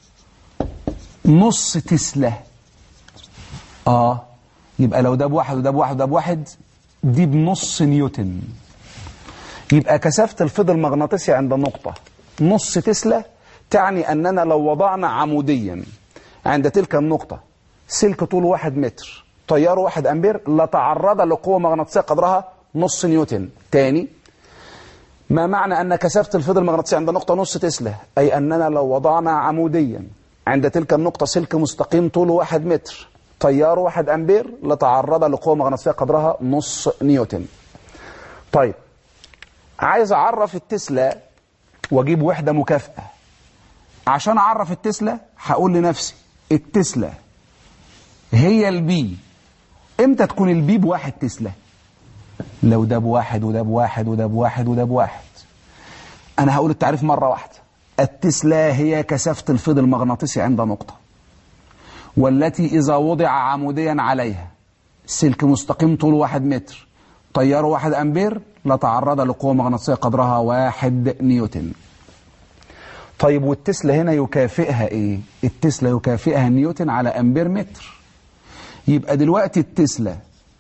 Speaker 1: نص تسلا اه يبقى لو ده بواحد وده بواحد وده بواحد دي بنص نيوتن يبقى كثافة الفيض المغناطيسي عند نقطة نص تسلا تعني أننا لو وضعنا عموديا عند تلك النقطة سلك طول واحد متر تيار واحد أمبير لتعرض لقوة مغناطيسية قدرها نص نيوتن تاني ما معنى أن كثافة الفيض المغناطيسي عند نقطة نص تسلا أي أننا لو وضعنا عموديا عند تلك النقطة سلك مستقيم طوله واحد متر تيار واحد أمبير لتعرض لقوة مغناطيسية قدرها نص نيوتن طيب عايز أعرف التسلا وأجيب وحدة مكافأة عشان أعرف التسلا هقول لنفسي التسلا هي البي امتى تكون البي بواحد تسلا لو ده بواحد وده بواحد وده بواحد وده بواحد أنا هقول التعريف مرة واحدة التسلا هي كثافة الفيض المغناطيسي عند نقطة والتي إذا وضع عموديا عليها سلك مستقيم طوله واحد متر تياره واحد أمبير لتعرض لقوة مغناطيسية قدرها واحد نيوتن طيب والتسلا هنا يكافئها ايه التسلا يكافئها نيوتن على أمبير متر يبقى دلوقتي التسلا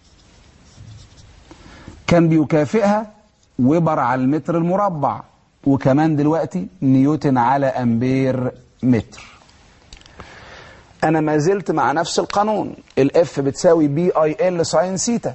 Speaker 1: كان بيكافئها وبر على المتر المربع وكمان دلوقتي نيوتن على أمبير متر انا ما زلت مع نفس القانون الاف بتساوي بي اي ال ساين سيتا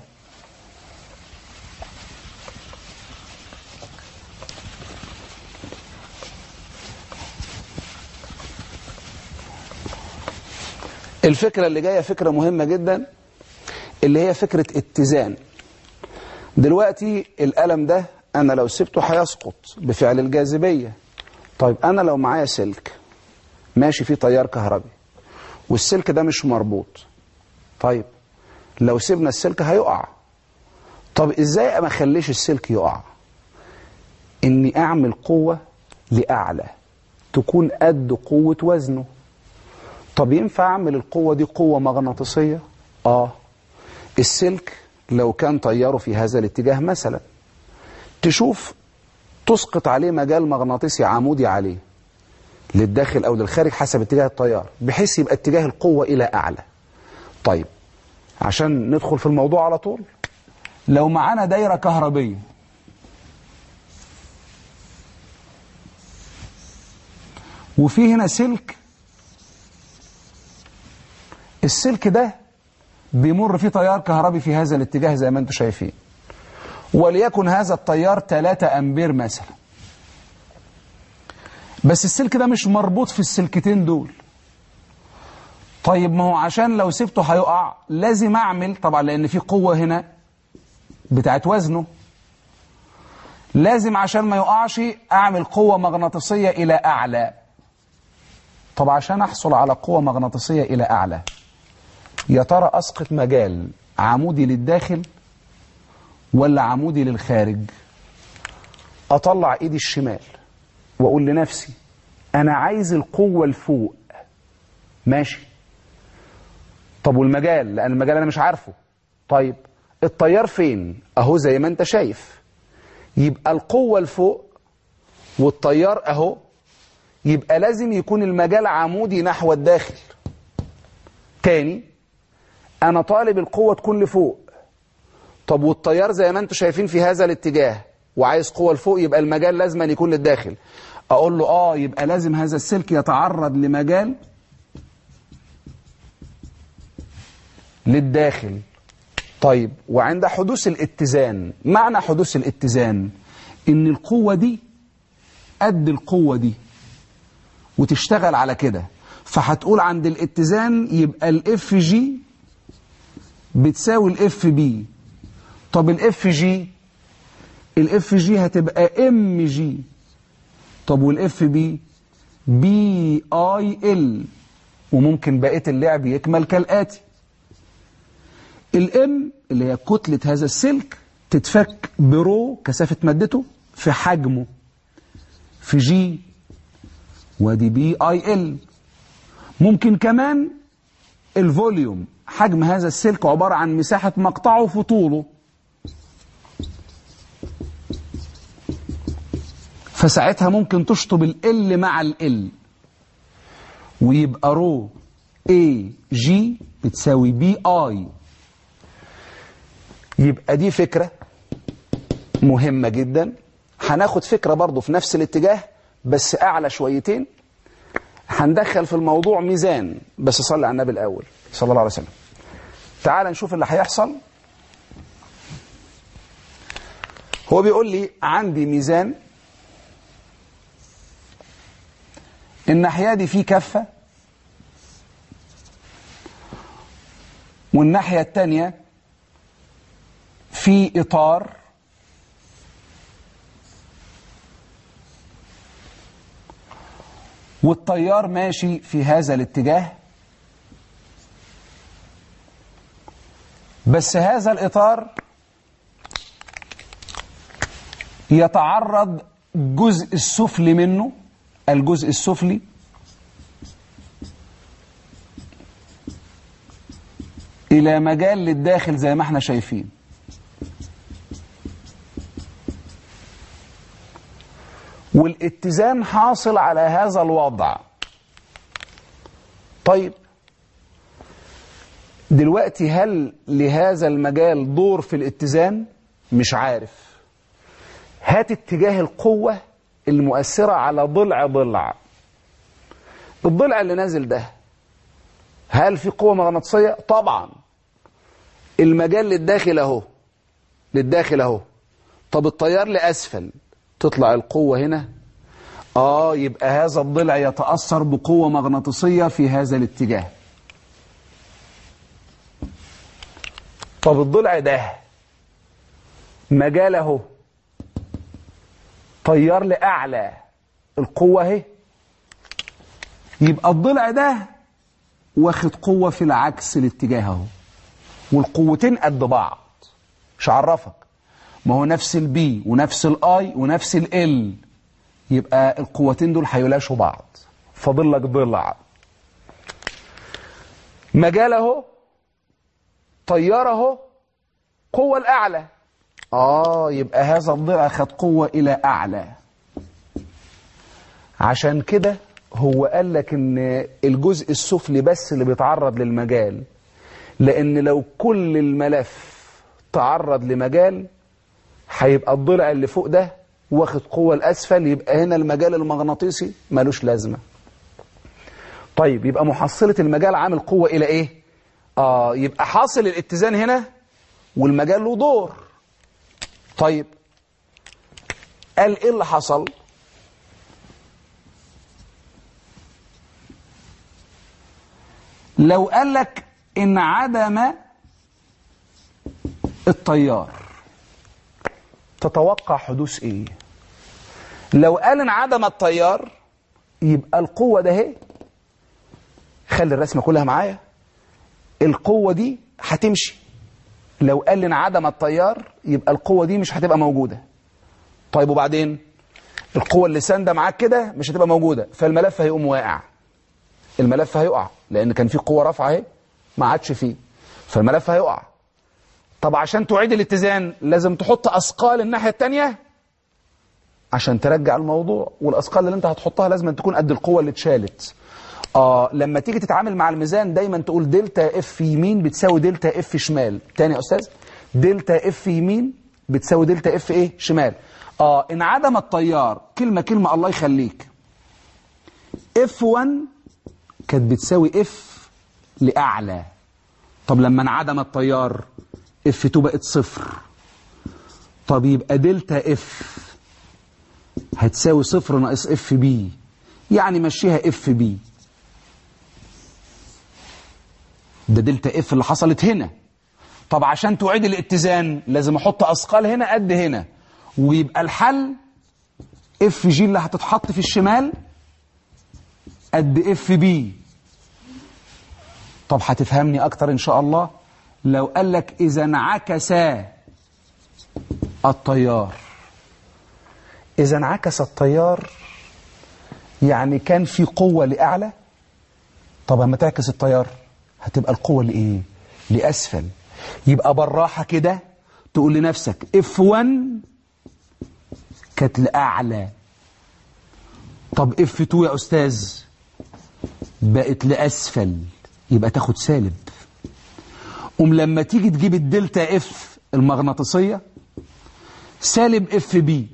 Speaker 1: الفكرة اللي جاية فكرة مهمة جدا اللي هي فكرة اتزان دلوقتي القلم ده أنا لو سبته هيسقط بفعل الجاذبية طيب أنا لو معايا سلك ماشي فيه تيار كهربي والسلك ده مش مربوط طيب لو سيبنا السلك هيقع طب ازاي ما اخليش السلك يقع اني اعمل قوة لأعلى تكون قد قوة وزنه طب ينفع اعمل القوة دي قوة مغناطيسية اه السلك لو كان طياره في هذا الاتجاه مثلا تشوف تسقط عليه مجال مغناطيسي عمودي عليه للداخل او للخارج حسب اتجاه التيار بحيث يبقى اتجاه القوة الى اعلى طيب عشان ندخل في الموضوع على طول لو معانا دايرة كهربية وفي هنا سلك السلك ده بيمر فيه تيار كهربي في هذا الاتجاه زي ما انتم شايفين وليكن هذا التيار 3 امبير مثلا بس السلك ده مش مربوط في السلكتين دول طيب ما هو عشان لو سبته هيقع لازم اعمل طبعا لان في قوة هنا بتاعت وزنه لازم عشان ما يقعش اعمل قوة مغناطيسية الى اعلى طب عشان احصل على قوة مغناطيسية الى اعلى يا ترى اسقط مجال عمودي للداخل ولا عمودي للخارج اطلع ايدي الشمال واقول لنفسي انا عايز القوة الفوق ماشي طب والمجال لان المجال انا مش عارفه طيب التيار فين اهو زي ما انت شايف يبقى القوة الفوق والتيار اهو يبقى لازم يكون المجال عمودي نحو الداخل تاني انا طالب القوة تكون لفوق طب والتيار زي ما انتم شايفين في هذا الاتجاه وعايز قوة لفوق يبقى المجال لازم أن يكون للداخل اقول له اه يبقى لازم هذا السلك يتعرض لمجال للداخل طيب وعند حدوث الاتزان معنى حدوث الاتزان ان القوة دي قد القوة دي وتشتغل على كده فهتقول عند الاتزان يبقى الاف جي بتساوي الاف بي طب الاف جي الاف جي هتبقى ام جي طب والاف بي بي اي ال وممكن بقيه اللعب يكمل كالاتي الام اللي هي كتله هذا السلك تتفك برو كثافه مادته في حجمه في جي ودي بي اي ال ممكن كمان الفوليوم حجم هذا السلك عبارة عن مساحة مقطعه في طوله فساعتها ممكن تشطب ال مع ال ويبقى رو اي جي بتساوي بي اي يبقى دي فكرة مهمة جدا هناخد فكرة برضو في نفس الاتجاه بس أعلى شويتين هندخل في الموضوع ميزان بس صلي على النبي الأول صلى الله عليه وسلم تعال نشوف اللي هيحصل هو بيقول لي عندي ميزان الناحية دي فيه كفة والناحية التانية في إطار والطيار ماشي في هذا الاتجاه بس هذا الإطار يتعرض الجزء السفلي منه الجزء السفلي إلى مجال للداخل زي ما احنا شايفين والاتزان حاصل على هذا الوضع طيب دلوقتي هل لهذا المجال دور في الاتزان مش عارف هات اتجاه القوة المؤثرة على ضلع ضلع الضلع اللي نازل ده هل في قوة مغناطيسية؟ طبعا المجال للداخل اهو للداخل اهو طب التيار لأسفل تطلع القوة هنا اه يبقى هذا الضلع يتأثر بقوة مغناطيسية في هذا الاتجاه طب الضلع ده مجال اهو تيار لأعلى القوة اهي يبقى الضلع ده واخد قوة في العكس الاتجاه اهو والقوتين قد بعض مش عرفك ما هو نفس البي ونفس الاي ونفس ال يبقى القوتين دول هيلاشوا بعض فاضل لك ضلع مجال اهو طيار اهو قوة الأعلى آه يبقى هذا الضلع خد قوة إلى أعلى عشان كده هو قال لك إن الجزء السفلي بس اللي بيتعرض للمجال لأن لو كل الملف تعرض لمجال هيبقى الضلع اللي فوق ده واخد قوة الأسفل يبقى هنا المجال المغناطيسي ملوش لازمة طيب يبقى محصلة المجال عامل قوة إلى إيه؟ آه يبقى حاصل الاتزان هنا والمجال له دور طيب قال إيه اللي حصل؟ لو قال لك إن عدم التيار تتوقع حدوث ايه لو قال ان عدم التيار يبقى القوة ده اهي خلي الرسمة كلها معايا القوة دي هتمشي لو قال ان عدم التيار يبقى القوة دي مش هتبقى موجودة طيب وبعدين القوة اللي ساندة معاك كده مش هتبقى موجودة فالملف هيقوم واقع الملف هيقع لان كان في قوة رافعة اهي ما عادش فيه فالملف هيقع طب عشان تعيد الاتزان لازم تحط اثقال الناحيه الثانيه عشان ترجع الموضوع والاثقال اللي انت هتحطها لازم تكون قد القوه اللي اتشالت اه لما تيجي تتعامل مع الميزان دايما تقول دلتا اف يمين بتساوي دلتا اف شمال تاني يا استاذ دلتا اف يمين بتساوي دلتا اف ايه شمال اه ان عدم التيار كلمه كلمه الله يخليك اف 1 كانت بتساوي اف لاعلى طب لما انعدم التيار اف 2 بقت صفر طب يبقى دلتا اف هتساوي صفر ناقص اف بي يعني مشيها اف بي ده دلتا اف اللي حصلت هنا طب عشان تعيد الاتزان لازم احط اثقال هنا قد هنا ويبقى الحل اف جي اللي هتتحط في الشمال قد اف بي طب هتفهمني اكتر ان شاء الله لو قال لك إذا انعكس التيار إذا انعكس التيار يعني كان في قوة لأعلى طب لما تعكس التيار هتبقى القوة لإيه؟ لأسفل يبقى بالراحة كده تقول لنفسك F1 كانت لأعلى طب F2 يا أستاذ بقت لأسفل يبقى تاخد سالب قوم لما تيجي تجيب الدلتا اف المغناطيسية سالب اف بي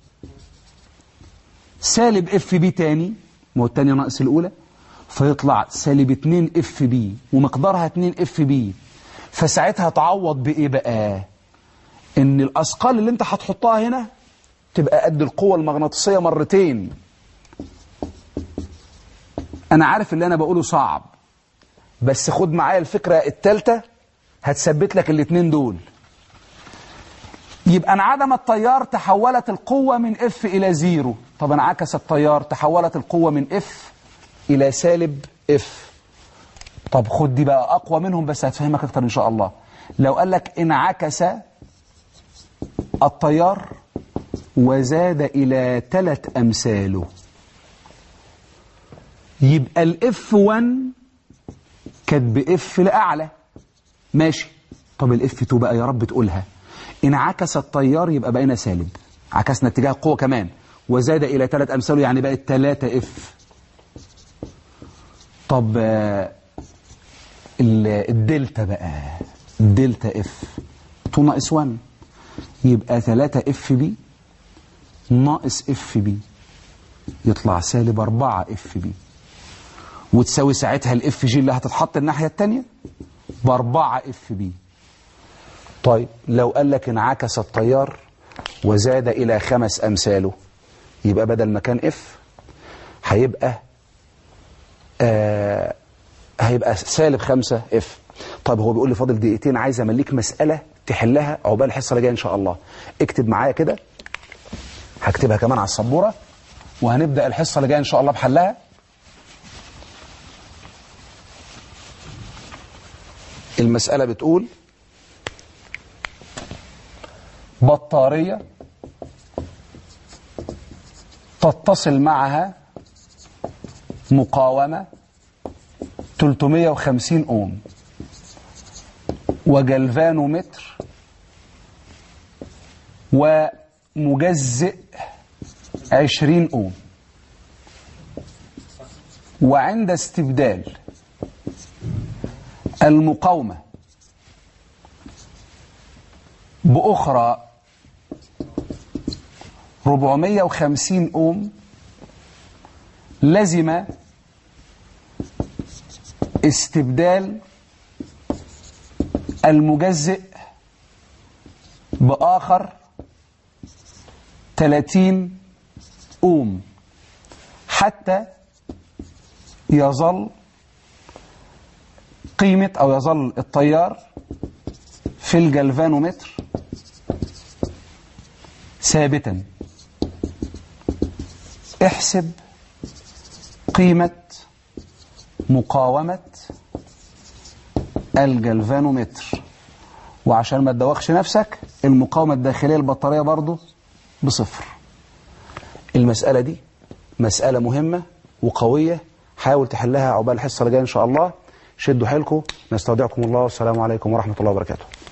Speaker 1: سالب اف بي تاني ما هو التانية ناقص الأولى فيطلع سالب 2 اف بي ومقدارها 2 اف بي فساعتها تعوض بإيه بقى؟ إن الأثقال اللي أنت هتحطها هنا تبقى قد القوة المغناطيسية مرتين أنا عارف اللي أنا بقوله صعب بس خد معايا الفكرة التالتة هتثبت لك الاثنين دول يبقى انعدم التيار تحولت القوة من اف الى زيرو طب انعكس التيار تحولت القوة من اف الى سالب اف طب خد دي بقى اقوى منهم بس هتفهمك اكتر ان شاء الله لو قال لك انعكس التيار وزاد الى ثلاث امثاله يبقى الاف 1 كانت باف لاعلى ماشي طب الاف 2 بقى يا رب تقولها انعكس التيار يبقى بقينا سالب عكسنا اتجاه القوة كمان وزاد إلى ثلاث أمثاله يعني بقت 3 اف طب الدلتا بقى الدلتا اف 2 ناقص 1 يبقى 3 اف بي ناقص اف بي يطلع سالب 4 اف بي وتساوي ساعتها الاف جي اللي هتتحط الناحية التانية بأربعة اف بي طيب لو قال لك انعكس التيار وزاد إلى خمس أمثاله يبقى بدل ما كان اف هيبقى آه هيبقى سالب خمسة اف طيب هو بيقول لي فاضل دقيقتين عايز امليك مسألة تحلها عقبال الحصة اللي جايه ان شاء الله اكتب معايا كده هكتبها كمان على السبورة وهنبدأ الحصة اللي جايه ان شاء الله بحلها المسألة بتقول بطارية تتصل معها مقاومة 350 أوم وجلفانومتر ومجزئ 20 أوم وعند استبدال المقاومة بأخرى 450 أوم لزم استبدال المجزئ بآخر 30 أوم حتى يظل قيمة أو يظل التيار في الجلفانومتر ثابتا احسب قيمة مقاومة الجلفانومتر وعشان ما تدوخش نفسك المقاومة الداخلية البطارية برضو بصفر المسألة دي مسألة مهمة وقوية حاول تحلها عقبال الحصة اللي جايه إن شاء الله شدوا حيلكم نستودعكم الله والسلام عليكم ورحمة الله وبركاته